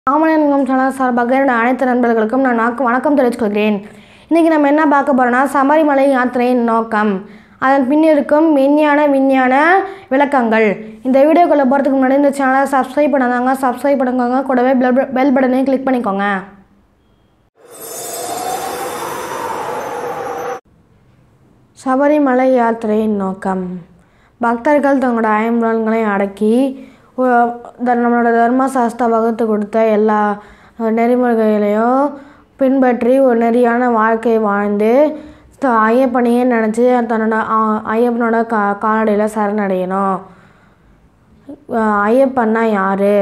Ramalingam channel சார்பாக என்னோட அனைத்து நண்பர்களுக்கும் நான் வணக்கம் வணக்கம் தெரிவித்துக்கொள்கிறேன் இன்றைக்கி நம்ம என்ன பார்க்க போகிறோம்னா சபரிமலை யாத்திரையின் நோக்கம் அதன் பின்னிருக்கும் விஞ்ஞான விஞ்ஞான விளக்கங்கள் இந்த வீடியோக்குள்ளே போகிறதுக்கு முன்னாடி இந்த சேனலை சப்ஸ்கிரைப் பண்ணாதாங்க சப்ஸ்கிரைப் பண்ணிக்கோங்க கூடவே பெல் பெல் பட்டனையும் கிளிக் பண்ணிக்கோங்க சபரிமலை யாத்திரையின் நோக்கம் பக்தர்கள் தங்களோட ஐம்புலன்களையும் அடக்கி ஒ- த- நம்மளோட தர்மசாஸ்திரா வகுத்து கொடுத்த எல்லா நெறிமுறைகளையும் பின்பற்றி ஒரு நெறியான வாழ்க்கை வாழ்ந்து த- ஐயப்பனையே நினச்சி தன்னோட ஆ- ஐயப்பனோட கா காலடியில் சரணடையணும் அஹ் ஐயப்பன்னா யார்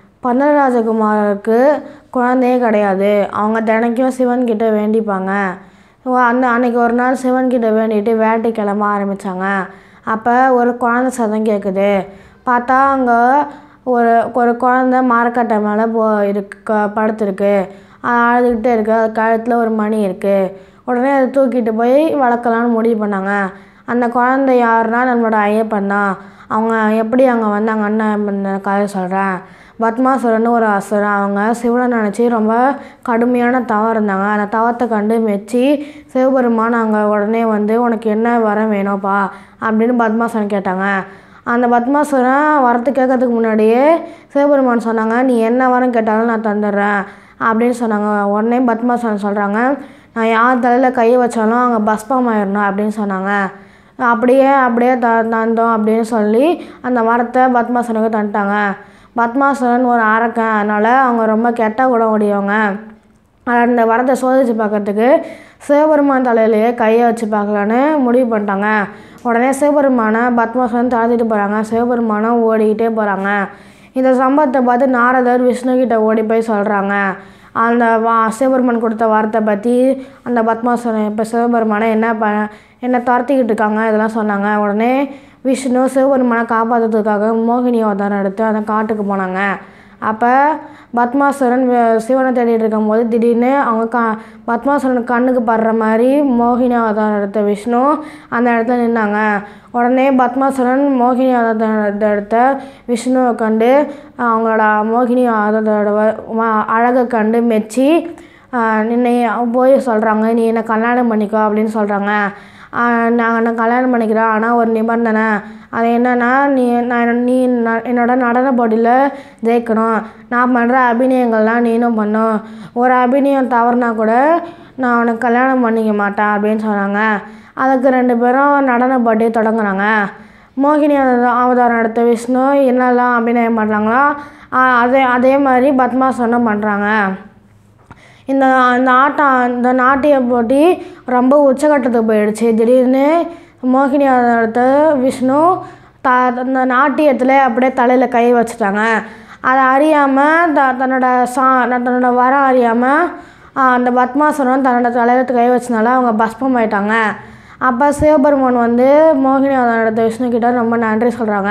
பந்தலராஜகுமாரருக்கு குழந்தையே கிடையாது அவங்க தினைக்கும் சிவன் கிட்ட வேண்டிப்பாங்க ஓ, அந்த அன்னைக்கு ஒரு நாள் சிவன் கிட்ட வேண்டிட்டு வேட்டை கிளம்ப ஆரம்பித்தாங்க அப்போ ஒரு குழந்தை சத்தம் கேட்குது பார்த்தா அங்கே ஒரு ஒரு குழந்தை மரக்கட்டை மேலே போ இருக்கு க- படுத்திருக்கு அது அழுதுகிட்டே இருக்கு அது கழுத்தில் ஒரு மணி இருக்குது உடனே அதை தூக்கிட்டு போய் வளர்க்கலான்னு முடிவு பண்ணாங்க அந்த குழந்தை யாருன்னா நம்மளோட ஐயப்பன் தான் அவங்க எப்படி அங்கே வந்தாங்கன்னு நான் கதை சொல்கிறேன் பத்மாசுரன் ஒரு அசுரன் அவங்க சிவனை நினச்சி ரொம்ப கடுமையான தவம் இருந்தாங்க அந்த தவத்தை கண்டு மெச்சி சிவபெருமான் அங்கே உடனே வந்து உனக்கு என்ன வரம் வேணும்ப்பா அப்படின்னு பத்மாசுரன் கேட்டாங்க அந்த பத்மாசுரன் வரத்து கேட்கறதுக்கு முன்னாடியே சிவபெருமான் சொன்னாங்க நீ என்ன வரம் கேட்டாலும் நான் தந்துடுறேன் அப்படின்னு சொன்னாங்க உடனே பத்மாசுரன் சொல்கிறாங்க நான் யார் தலையில் கையை வச்சாலும் அங்கே பஸ்பம் ஆயிடணும் அப்படின்னு சொன்னாங்க அப்படியே அப்படியே த தந்தோம் அப்படின்னு சொல்லி அந்த வரத்தை பத்மாசுரனுக்கு தந்துட்டாங்க பத்மாசுரன் ஒரு அரக்கன் அதனால் அவங்க ரொம்ப கெட்ட குணம் உடையவங்க அந்த வரத்தை சோதிச்சு பார்க்கறதுக்கு சிவபெருமான் தலையிலேயே கையை வச்சு பார்க்கலான்னு முடிவு பண்ணிட்டாங்க உடனே சிவபெருமானை பத்மாசுரன் தாழ்த்திட்டு போகிறாங்க சிவபெருமானும் ஓடிக்கிட்டே போகிறாங்க இந்த சம்பவத்தை பார்த்து நாரதர் விஷ்ணுகிட்ட ஓடி போய் சொல்கிறாங்க அந்த வா சிவபெருமான் கொடுத்த வார்த்தை பற்றி அந்த பத்மாசுரன் இப்போ சிவபெருமானை என்ன ப என்ன துரத்திக்கிட்டு இருக்காங்க இதெல்லாம் சொன்னாங்க உடனே விஷ்ணு சிவபெருமானை காப்பாற்றுறதுக்காக மோகினி அவதாரம் எடுத்து அந்த காட்டுக்கு போனாங்க அப்போ பத்மாசுரன் வே- சிவனை தேடிட்டு இருக்கும்போது திடீர்னு அவங்க கா பத்மாசுரன் கண்ணுக்கு படுற மாதிரி மோகினி அவதாரம் எடுத்த விஷ்ணு அந்த இடத்துல நின்னாங்க உடனே பத்மாசுரன் மோகினி அவதாரத்தை எடுத்த விஷ்ணுவை கண்டு அவங்களோட மோகினி அவதாரோட வ- வ- அழகை கண்டு மெச்சி ஆஹ் நின்னை போய் சொல்கிறாங்க நீ என்னை கல்யாணம் பண்ணிக்கோ அப்படின்னு சொல்கிறாங்க நான் நான் கல்யாணம் பண்ணிக்கிறேன் ஆனால் ஒரு நிபந்தனை அது என்னன்னா நீ நான் நீ ந- என்னோட நடன போட்டியில் ஜெயிக்கணும் நான் பண்ணுற அபிநயங்கள்லாம் நீனும் பண்ணும் ஒரு அபிநயம் தவறுனா கூட நான் உனக்கு கல்யாணம் பண்ணிக்க மாட்டேன் அப்படின்னு சொன்னாங்க அதுக்கு ரெண்டு பேரும் நடன போட்டி தொடங்குறாங்க மோகினி அவதாரம் அவதாரம் எடுத்த விஷ்ணு என்னெல்லாம் அபிநயம் பண்ணுறாங்களோ ஆஹ் அதே அதே மாதிரி பத்மாசனம் பண்ணுறாங்க இந்த இந்த ஆட்டம் இந்த நாட்டிய போட்டி ரொம்ப உச்சக்கட்டத்துக்கு போயிடுச்சு திடீர்னு மோகினி அடுத்த விஷ்ணு த இந்த நாட்டியத்தில் அப்படியே தலையில் கை வச்சுட்டாங்க அதை அறியாமல் த தன்னோட சா தன்னோட வரம் அறியாமல் அந்த பத்மாசுரன் தன்னோட தலையில் கை வச்சனால அவங்க பஸ்பம் ஆயிட்டாங்க அப்போ சிவபெருமான் வந்து மோகினி அடுத்த விஷ்ணு கிட்ட ரொம்ப நன்றி சொல்கிறாங்க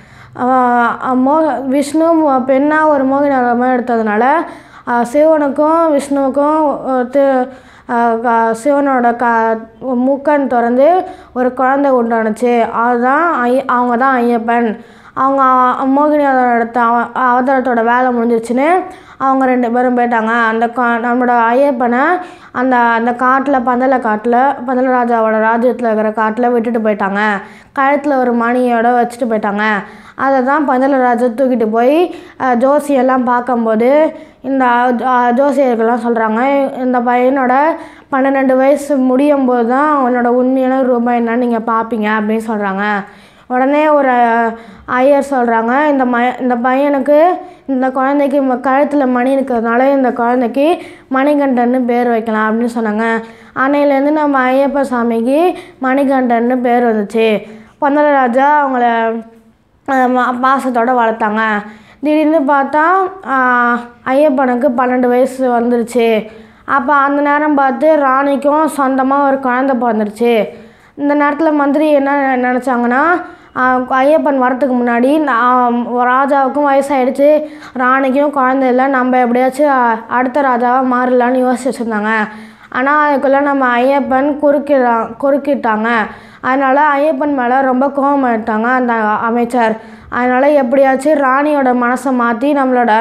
மோ விஷ்ணு மோ- பெண்ணா ஒரு மோகினி அவதாரமாக எடுத்ததுனால அஹ் சிவனுக்கும் விஷ்ணுவுக்கும் அஹ் தி- அஹ் க- சிவனோட க மூக்கன் திறந்து ஒரு குழந்தை உண்டானுச்சு அதுதான் ஐ அவங்க தான் ஐயப்பன் அவங்க அ- மோகினி அவதாரம் எடுத்த அவ- அவதாரத்தோட வேலை முடிஞ்சிருச்சுன்னு அவங்க ரெண்டு பேரும் போயிட்டாங்க அந்த கா நம்மளோட ஐயப்பனை அந்த அந்த காட்டில் பந்தல காட்டில் பந்தல ராஜாவோட ராஜ்யத்தில் இருக்கிற காட்டில் விட்டுட்டு போயிட்டாங்க கழுத்தில் ஒரு மணியோட வச்சுட்டு போயிட்டாங்க அதை தான் பந்தல ராஜா தூக்கிட்டு போய் அஹ், ஜோசியெல்லாம் பார்க்கும்போது இந்த அஹ், ஜோசியர்கள்லாம் சொல்கிறாங்க இந்த பையனோட பன்னிரெண்டு வயசு முடியும் போது தான் அவனோட உண்மையான ரூபாய் என்னன்னு நீங்கள் பார்ப்பீங்க அப்படின்னு சொல்கிறாங்க உடனே ஒரு ஐயர் சொல்கிறாங்க இந்த ம இந்த பையனுக்கு இந்த குழந்தைக்கு ம- கழுத்தில் மணி இருக்கிறதுனால இந்த குழந்தைக்கு மணிகண்டன்னு பேர் வைக்கலாம் அப்படின்னு சொன்னாங்க அன்னையிலேருந்து நம்ம ஐயப்ப சாமிக்கு மணிகண்டன்னு பேர் வந்துச்சு பந்தலராஜா அவங்கள அஹ், ம- பாசத்தோட வளர்த்தாங்க திடீர்னு பார்த்தா ஆஹ், ஐயப்பனுக்கு பன்னெண்டு வயசு வந்துருச்சு அப்போ அந்த நேரம் பார்த்து ராணிக்கும் சொந்தமாக ஒரு குழந்தை பிறந்துருச்சு இந்த நேரத்தில் மந்திரி என்ன நினச்சாங்கன்னா ஐயப்பன் வரத்துக்கு முன்னாடி நான் ராஜாவுக்கும் வயசாயிடுச்சு ராணிக்கும் குழந்தை இல்லை நம்ம எப்படியாச்சும் அ- அடுத்த ராஜாவாக மாறலான்னு யோசிச்சு வச்சுருந்தாங்க ஆனால் அதுக்குள்ளே நம்ம ஐயப்பன் குறுக்கிடா குறுக்கிட்டாங்க அதனால் ஐயப்பன் மேலே ரொம்ப கோபம் எடுத்தாங்க அந்த அமைச்சர் அதனால் எப்படியாச்சும் ராணியோட மனசை மாற்றி நம்மளோட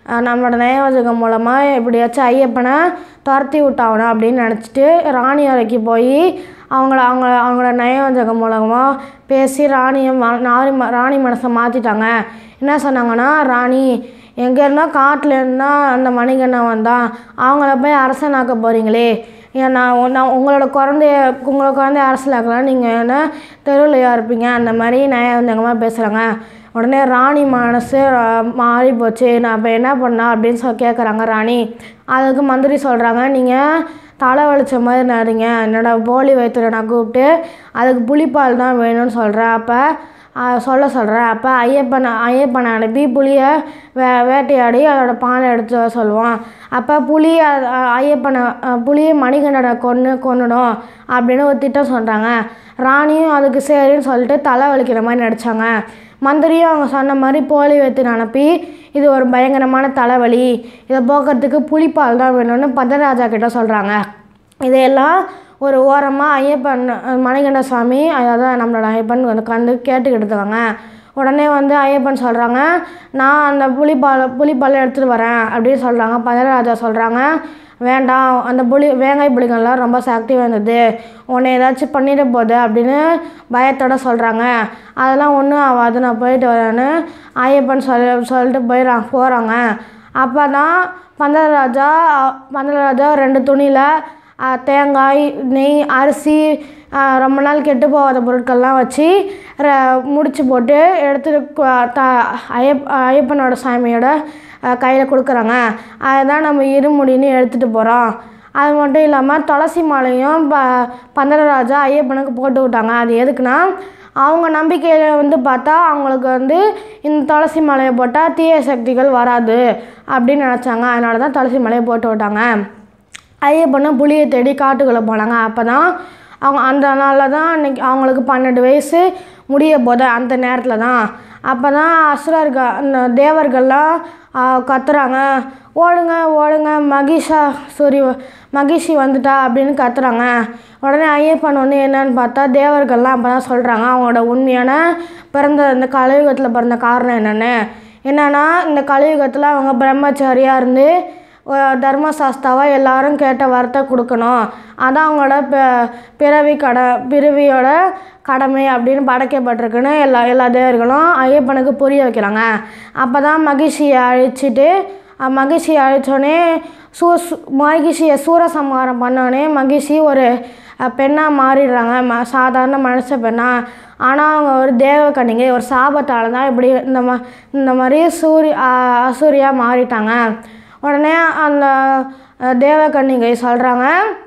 அஹ் நம்மளோட நயவஞ்சகம் மூலமாக எப்படியாச்சும் ஐயப்பனை துரத்தி விட்டாகணும் அப்படின்னு நினச்சிட்டு ராணி அறைக்கு போய் அவங்கள அவங்க அவங்களோட நயவஞ்சகம் மூலமாக பேசி ராணியை ம- ராணி ம- ராணி மனசை மாற்றிட்டாங்க என்ன சொன்னாங்கன்னா ராணி எங்கே இருந்தால் காட்டில் இருந்தால் அந்த மணிகண்ணன் வந்தான் அவங்கள போய் அரசனாக்க போகிறீங்களே ஏன் நான் உ- நான் உங்களோட குழந்தைய உங்களோட குழந்தைய அரசலாக்கலாம் நீங்கள் என்ன தெருவிலையா இருப்பீங்க அந்த மாதிரி நயவஞ்சகமாக பேசுகிறாங்க உடனே ராணி மனசு அஹ், மாறி போச்சு நான் இப்போ என்ன பண்ணா அப்படின்னு சொல்லி கேட்குறாங்க ராணி அதுக்கு மந்திரி சொல்கிறாங்க நீங்கள் தலை வலிச்ச மாதிரி நடிங்க என்னோட போலி வயிற்றுல நான் கூப்பிட்டு அதுக்கு புளிப்பால் தான் வேணும்னு சொல்கிறேன் அப்போ சொல்ல சொல்கிறேன் அப்போ ஐயப்பனை ஐயப்பனை அனுப்பி புளியை வே வேட்டையாடி அதோட பானை எடுத்து வர சொல்லுவான் அப்போ புலி அ- அ- ஐயப்பனை அ, புலியை மணிகண்டனை கொன்று கொன்னுடும் அப்படின்னு ஒரு திட்டம் சொல்கிறாங்க ராணியும் அதுக்கு சரின்னு சொல்லிட்டு தலை வலிக்கிற மாதிரி நடித்தாங்க மந்திரியும் அவங்க சொன்ன மாதிரி போலி வைத்து அனுப்பி இது ஒரு பயங்கரமான தலைவலி இதை போக்குறதுக்கு புலிப்பால் தான் வேணும்னு பதராஜா கிட்ட சொல்கிறாங்க இதையெல்லாம் ஒரு ஓரமாக ஐயப்பன் அஹ், மணிகண்ட சுவாமி அதாவது நம்மளோட ஐயப்பன் வந்து கண்டு கேட்டுக்கிட்டு இருக்காங்க உடனே வந்து ஐயப்பன் சொல்கிறாங்க நான் அந்த புலிப்பால் புலிப்பால் எடுத்துகிட்டு வரேன் அப்படின்னு சொல்கிறாங்க பதராஜா சொல்கிறாங்க வேண்டாம் அந்த புலி வேங்காய் புலிகள்லாம் ரொம்ப சக்தி வாய்ந்தது உன்னை ஏதாச்சும் பண்ணிட போகுது அப்படின்னு பயத்தோட சொல்கிறாங்க அதெல்லாம் ஒன்றும் ஆகாது நான் போயிட்டு வரேன்னு ஐயப்பன் சொல் சொல்லிட்டு போயிடறாங்க போகிறாங்க அப்போ தான் பந்தலராஜா பந்தலராஜா ரெண்டு துணியில் தேங்காய் நெய் அரிசி அஹ், ரொம்ப நாள் கெட்டு போகாத பொருட்கள்லாம் வச்சு ர- முடிச்சு போட்டு எடுத்துட்டு த ஐயப் ஐயப்பனோட சாமியோட கையில் கொடுக்குறாங்க அதுதான் நம்ம இருமுடின்னு எடுத்துகிட்டு போகிறோம் அது மட்டும் இல்லாமல் துளசி மாலையும் ப பந்தலராஜா ஐயப்பனுக்கு போட்டு விட்டாங்க அது எதுக்குன்னா அவங்க நம்பிக்கையில் வந்து பார்த்தா அவங்களுக்கு வந்து இந்த துளசி மாலையை போட்டால் தீய சக்திகள் வராது அப்படின்னு நினச்சாங்க அதனால தான் துளசி மாலையை போட்டு விட்டாங்க ஐயப்பனும் புளியை தேடி காட்டுக்குள்ளே போனாங்க அப்போ தான் அவங்க அந்த நாளில் தான் அன்னைக்கு அவங்களுக்கு பன்னெண்டு வயசு முடிய போது அந்த நேரத்தில் தான் அப்போ தான் அசுரர்கள் அந்த தேவர்கள்லாம் ஆ, கத்துறாங்க ஓடுங்க ஓடுங்க மகிஷா சூரி மகிஷி வந்துட்டா அப்படின்னு கத்துறாங்க உடனே ஐயப்பன் வந்து என்னன்னு பார்த்தா தேவர்கள்லாம் அப்போ தான் சொல்கிறாங்க அவங்களோட உண்மையான பிறந்த இந்த கலியுகத்தில் பிறந்த காரணம் என்னென்னு என்னன்னா இந்த கலியுகத்தில் அவங்க பிரம்மச்சாரியாக இருந்து ஒ- தர்மசாஸ்தாவா எல்லாரும் கேட்ட வரத்தை கொடுக்கணும் அதான் அவங்களோட ப- பிறவி கட பிறவியோட கடமை அப்படின்னு படைக்கப்பட்டிருக்குன்னு எல்லா எல்லா தேவர்களும் ஐயப்பனுக்கு புரிய வைக்கிறாங்க அப்போ தான் மகிழ்ச்சியை அழிச்சிட்டு அஹ், மகிழ்ச்சியை அழிச்சோடனே சூ சு- மகிழ்ச்சியை சூரசம்ஹாரம் பண்ணோடனே மகிழ்ச்சி ஒரு பெண்ணாக மாறிடுறாங்க ம சாதாரண மனுஷ பெண்ணா ஆனால் அவங்க ஒரு தேவ கன்னிகை ஒரு சாபத்தால் தான் இப்படி இந்த மா இந்த மாதிரி சூரி அ- அசூரியாக மாறிட்டாங்க உடனே அந்த அஹ், தேவகன்னிகை சொல்கிறாங்க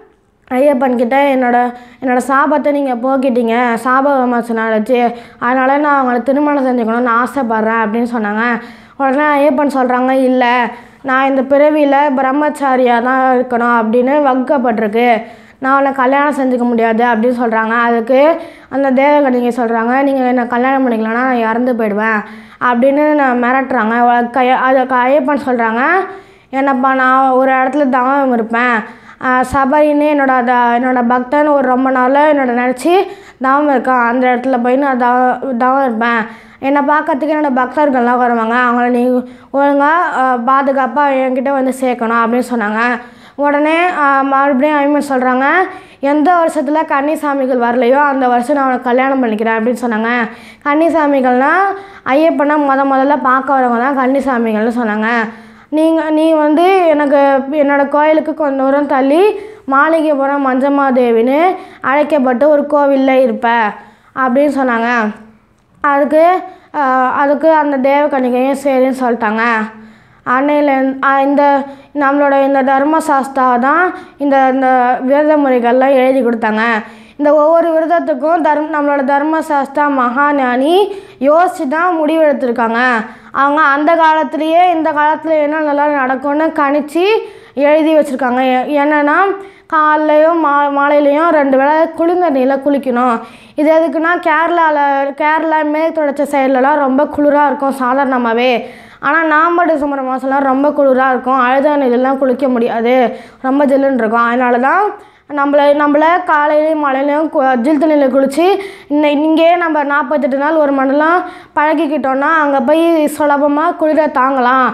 ஐயப்பன் கிட்ட என்னோட என்னோட சாபத்தை நீங்கள் போக்கிட்டீங்க சாப விமர்சனம் வச்சு அதனால் நான் அவங்கள திருமணம் செஞ்சுக்கணும்னு ஆசைப்பட்றேன் அப்படின்னு சொன்னாங்க உடனே ஐயப்பன் சொல்கிறாங்க இல்லை நான் இந்த பிறவியில் பிரம்மச்சாரியாக தான் இருக்கணும் அப்படின்னு வகுக்கப்பட்டிருக்கு நான் அவனை கல்யாணம் செஞ்சுக்க முடியாது அப்படின்னு சொல்கிறாங்க அதுக்கு அந்த தேவகன்னிகை சொல்கிறாங்க நீங்கள் என்னை கல்யாணம் பண்ணிக்கலன்னா நான் இறந்து போயிடுவேன் அப்படின்னு நான் மிரட்டுறாங்க அவ- கைய அதுக்கு ஐயப்பன் சொல்கிறாங்க என்னப்பா நான் ஒரு இடத்துல தவம் இருப்பேன் ஆஹ் சபரின்னு என்னோட த என்னோட பக்தன் ஒரு ரொம்ப நாளாக என்னோட நினச்சி தவம் இருக்கான் அந்த இடத்துல போய் நான் தவ தவம் இருப்பேன் என்னை பார்க்கறதுக்கு என்னோட பக்தர்கள்லாம் வருவாங்க அவங்கள நீ ஒழுங்காக பாதுகாப்பாக என்கிட்ட வந்து சேர்க்கணும் அப்படின்னு சொன்னாங்க உடனே ஆஹ் மறுபடியும் ஐமன் சொல்கிறாங்க எந்த வருஷத்தில் கன்னிசாமிகள் வரலையோ அந்த வருஷம் நான் அவனை கல்யாணம் பண்ணிக்கிறேன் அப்படின்னு சொன்னாங்க கன்னிசாமிகள்னால் ஐயப்பனை முத முதல்ல பார்க்க வரவங்க தான் கன்னிசாமிகள்னு சொன்னாங்க நீங்கள் நீ வந்து எனக்கு என்னோடய கோயிலுக்கு கொஞ்ச தூரம் தள்ளி மாளிகைபுரம் மஞ்சமாதேவின்னு அழைக்கப்பட்டு ஒரு கோவிலில் இருப்ப அப்படின்னு சொன்னாங்க அதுக்கு ஆஹ், அதுக்கு அந்த தேவகன்னிகையும் சரின்னு சொல்லிட்டாங்க அன்னையில இந்த நம்மளோட இந்த தர்மசாஸ்தா தான் இந்த இந்த விரத முறைகள்லாம் எழுதி கொடுத்தாங்க இந்த ஒவ்வொரு விரதத்துக்கும் தர்ம நம்மளோட தர்மசாஸ்தா மகாஞானி யோசிச்சு தான் முடிவெடுத்திருக்காங்க அவங்க அந்த காலத்துலேயே இந்த காலத்தில் என்ன நல்லா நடக்கும்னு கணிச்சு எழுதி வச்சுருக்காங்க என்னென்னா காலைலையும் மா மாலையிலையும் ரெண்டு வேளை குளிங்கண்ணியில் குளிக்கணும் இது எதுக்குன்னா கேரளாவில் கேரளா மேற்கு தொடர்ச்சி சைட்லலாம் ரொம்ப குளிராக இருக்கும் சாதாரணமாகவே ஆனால் நவம்பர் டிசம்பர் மாதம்லாம் ரொம்ப குளிராக இருக்கும் அழுத நீர்லாம் குளிக்க முடியாது ரொம்ப ஜில்லுன்னு இருக்கும் அதனால தான் நம்மளை நம்மளை காலையிலையும் மாலையிலையும் கு ஜில் தண்ணியில் குளித்து இன்னை இங்கேயே நம்ம நாற்பத்தெட்டு நாள் ஒரு மண்டலம் பழகிக்கிட்டோன்னா அங்கே போய் சுலபமாக குளிர தாங்கலாம்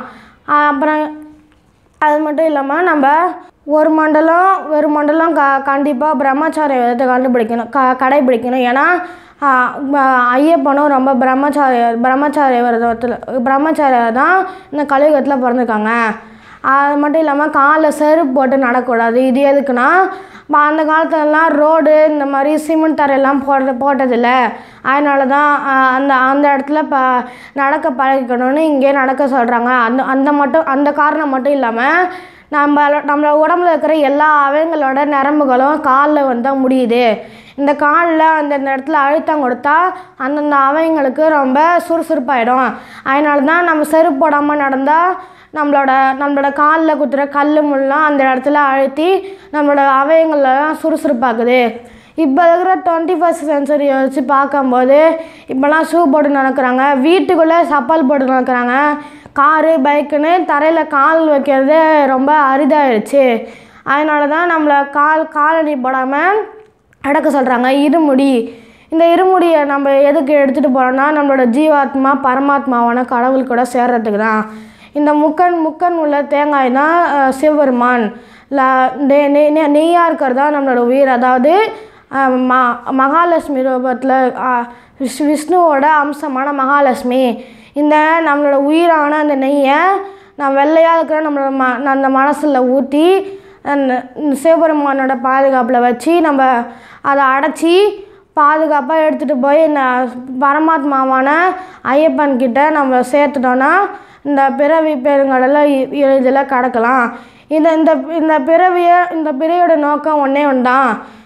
ஆஹ் அப்புறம் அது மட்டும் இல்லாமல் நம்ம ஒரு மண்டலம் ஒரு மண்டலம் க கண்டிப்பாக பிரம்மச்சாரிய விதத்தை கண்டுபிடிக்கணும் க கடைபிடிக்கணும் ஏன்னா ஆஹ் ம- ஐயப்பனும் ரொம்ப பிரம்மச்சாரிய பிரம்மச்சாரிய விரதத்தில் பிரம்மச்சாரியா தான் இந்த கலியுகத்தில் பிறந்திருக்காங்க அது மட்டும் இல்லாமல் காலில் செருப்பு போட்டு நடக்கக்கூடாது இது எதுக்குன்னா ம- அந்த காலத்துலலாம் ரோடு இந்த மாதிரி சிமெண்ட் தரையெல்லாம் போட போட்டதில்ல அதனால தான் ஆஹ், அந்த அந்த இடத்துல இப்போ நடக்க பழகிக்கணும்னு இங்கே நடக்க சொல்கிறாங்க அந்த அந்த மட்டும் அந்த காரணம் மட்டும் இல்லாமல் நம்ம நம்மள உடம்புல இருக்கிற எல்லா அவயங்களோட நரம்புகளும் காலில் வந்து தான் முடியுது இந்த காலில் அந்தந்த இடத்துல அழுத்தம் கொடுத்தா அந்தந்த அவயங்களுக்கு ரொம்ப சுறுசுறுப்பாயிடும் அதனால தான் நம்ம செருப்பு போடாமல் நடந்தால் நம்மளோட நம்மளோட காலில் குத்துற கல் முள்ளாம் அந்த இடத்துல அழுத்தி நம்மளோட அவயங்களெல்லாம் சுறுசுறுப்பாக்குது இப்போ இருக்கிற டுவெண்ட்டி ஃபஸ்ட் சென்ச்சுரியை வச்சு பார்க்கும்போது இப்போலாம் ஷூ போட்டு நடக்கிறாங்க வீட்டுக்குள்ளே சப்பல் போட்டு நடக்கிறாங்க காரு பைக்குன்னு தரையில் கால் வைக்கிறது ரொம்ப அரிதாயிடுச்சு அதனால தான் நம்மளை கால் காலணி போடாமல் அடக்க சொல்கிறாங்க இருமுடி இந்த இருமுடியை நம்ம எதுக்கு எடுத்துகிட்டு போகிறோம்னா நம்மளோட ஜீவாத்மா பரமாத்மாவான கடவுள் கூட சேர்றதுக்கு தான் இந்த முக்கன் முக்கன் உள்ள தேங்காய் தான் அஹ், சிவபெருமான் ல- நெ- நெ- நெ- நெய்யாக இருக்கிறது தான் நம்மளோட உயிர் அதாவது அஹ், ம மகாலட்சுமி ரூபத்தில் விஷ் விஷ்ணுவோட அம்சமான மகாலட்சுமி இந்த நம்மளோட உயிரான அந்த நெய்யை நான் வெள்ளையாக இருக்கிற நம்மளோட ம அந்த மனசில் ஊற்றி அந்த இந்த சிவபெருமானோட பாதுகாப்பில் வச்சு நம்ம அதை அடைச்சி பாதுகாப்பாக எடுத்துகிட்டு போய் இந்த பரமாத்மாவான ஐயப்பன் கிட்ட நம்ம சேர்த்துட்டோன்னா இந்த பிறவி பெருங்கடலை எளிதில் கடக்கலாம் இந்த இந்த இந்த பிறவியை இந்த பிறவியோட நோக்கம் ஒன்றே ஒன்று தான்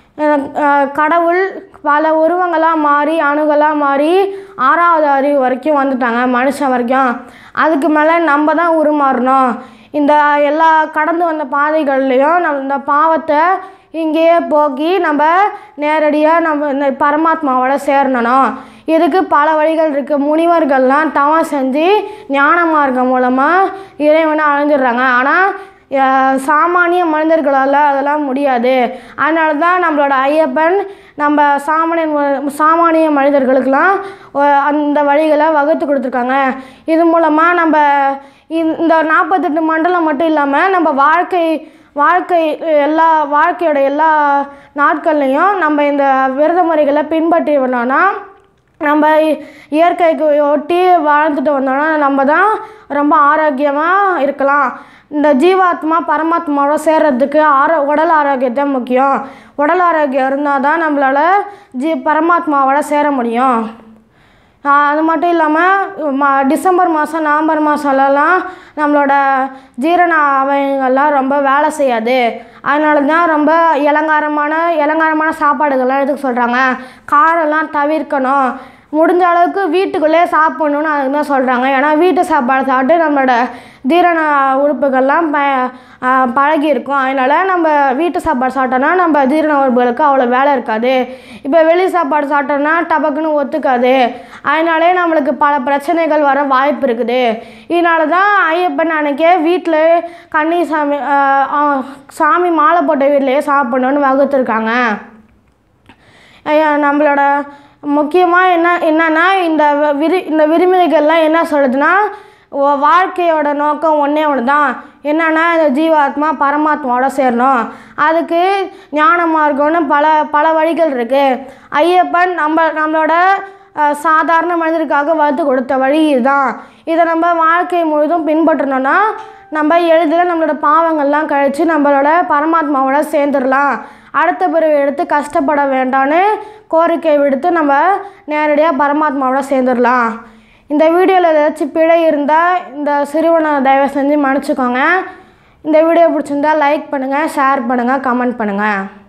அஹ் கடவுள் பல உருவங்களாக மாறி அணுகளாக மாறி ஆறாவது அறிவு வரைக்கும் வந்துட்டாங்க மனுஷன் வரைக்கும் அதுக்கு மேலே நம்ம தான் உருமாறணும் இந்த எல்லா கடந்து வந்த பாதைகள்லையும் நம்ம இந்த பாவத்தை இங்கேயே போக்கி நம்ம நேரடியாக நம்ம இந்த பரமாத்மாவோட சேரணும் இதுக்கு பல வழிகள் இருக்குது முனிவர்கள்லாம் தவம் செஞ்சு ஞான மார்க்கம் மூலமாக இறைவனை அடைஞ்சிடுறாங்க ஆனால் அஹ் சாமானிய மனிதர்களால் அதெல்லாம் முடியாது அதனால தான் நம்மளோட ஐயப்பன் நம்ம சாமானிய ம- சாமானிய மனிதர்களுக்கெல்லாம் ஒ- அந்த வழிகளை வகுத்து கொடுத்துருக்காங்க இது மூலமாக நம்ம இந்த- இந்த நாற்பத்தெட்டு மண்டலம் மட்டும் இல்லாமல் நம்ம வாழ்க்கை வாழ்க்கை எல்லா வாழ்க்கையோட எல்லா நாட்கள்லையும் நம்ம இந்த விரத முறைகளை பின்பற்றி வந்தோம்னா நம்ம இ- இயற்கைக்கு ஒட்டி வாழ்ந்துட்டு வந்தோம்னா நம்ம தான் ரொம்ப ஆரோக்கியமாக இருக்கலாம் இந்த ஜீவாத்மா பரமாத்மாவோட சேர்றதுக்கு ஆரோ உடல் ஆரோக்கியத்தை முக்கியம் உடல் ஆரோக்கியம் இருந்தால் தான் நம்மளால் ஜீ பரமாத்மாவோட சேர முடியும் ஆஹ் அது மட்டும் இல்லாமல் ம டிசம்பர் மாதம் நவம்பர் மாதம்லலாம் நம்மளோட ஜீரண அவயங்கள்லாம் ரொம்ப வேலை செய்யாது அதனால தான் ரொம்ப இளங்காரமான இளங்காரமான சாப்பாடுகள்லாம் எடுத்துக்க சொல்கிறாங்க காரம்லாம் தவிர்க்கணும் முடிஞ்ச அளவுக்கு வீட்டுக்குள்ளே சாப்பிட்ணுன்னு அதுக்கு தான் சொல்கிறாங்க ஏன்னா வீட்டு சாப்பாடு சாப்பிட்டு நம்மளோட ஜீரண உறுப்புகள்லாம் ப ஆஹ் பழகி இருக்கும் அதனால் நம்ம வீட்டு சாப்பாடு சாப்பிட்டோன்னா நம்ம ஜீரண உறுப்புகளுக்கு அவ்வளோ வேலை இருக்காது இப்போ வெளி சாப்பாடு சாப்பிட்டோன்னா டபக்குன்னு ஒத்துக்காது அதனாலே நம்மளுக்கு பல பிரச்சனைகள் வர வாய்ப்பு இருக்குது இதனால தான் ஐயப்பன் அன்னைக்கே வீட்டில் கன்னி சாமி ஆஹ் ஆஹ் சாமி மாலை போட்ட வீட்லேயே சாப்பிடணுன்னு வகுத்துருக்காங்க ஐயா, நம்மளோட முக்கியமாக என்ன என்னன்னா இந்த வ- விரி இந்த விதிமுறைகள்லாம் என்ன சொல்லுதுன்னா வா- வாழ்க்கையோட நோக்கம் ஒன்றே ஒன்று தான் என்னன்னா இந்த ஜீவாத்மா பரமாத்மாவோட சேரணும் அதுக்கு ஞான மார்க்கம்னு பல பல வழிகள் இருக்குது ஐயப்பன் நம்ம நம்மளோட அஹ், சாதாரண மனிதருக்காக வகுத்து கொடுத்த வழி இதுதான் இதை நம்ம வாழ்க்கை முழுதும் பின்பற்றணும்னா நம்ம எளிதில் நம்மளோட பாவங்கள்லாம் கழித்து நம்மளோட பரமாத்மாவோட சேர்ந்துடலாம் அடுத்த பிறவி எடுத்து கஷ்டப்பட வேண்டான்னு கோரிக்கை விடுத்து நம்ம நேரடியாக பரமாத்மாவோட சேர்ந்துடலாம் இந்த வீடியோவில் ஏதாச்சும் பிழை இருந்தால் இந்த சிறுவனை தயவு செஞ்சு மன்னிச்சுக்கோங்க இந்த வீடியோ பிடிச்சிருந்தா லைக் பண்ணுங்கள் ஷேர் பண்ணுங்கள் கமெண்ட் பண்ணுங்கள்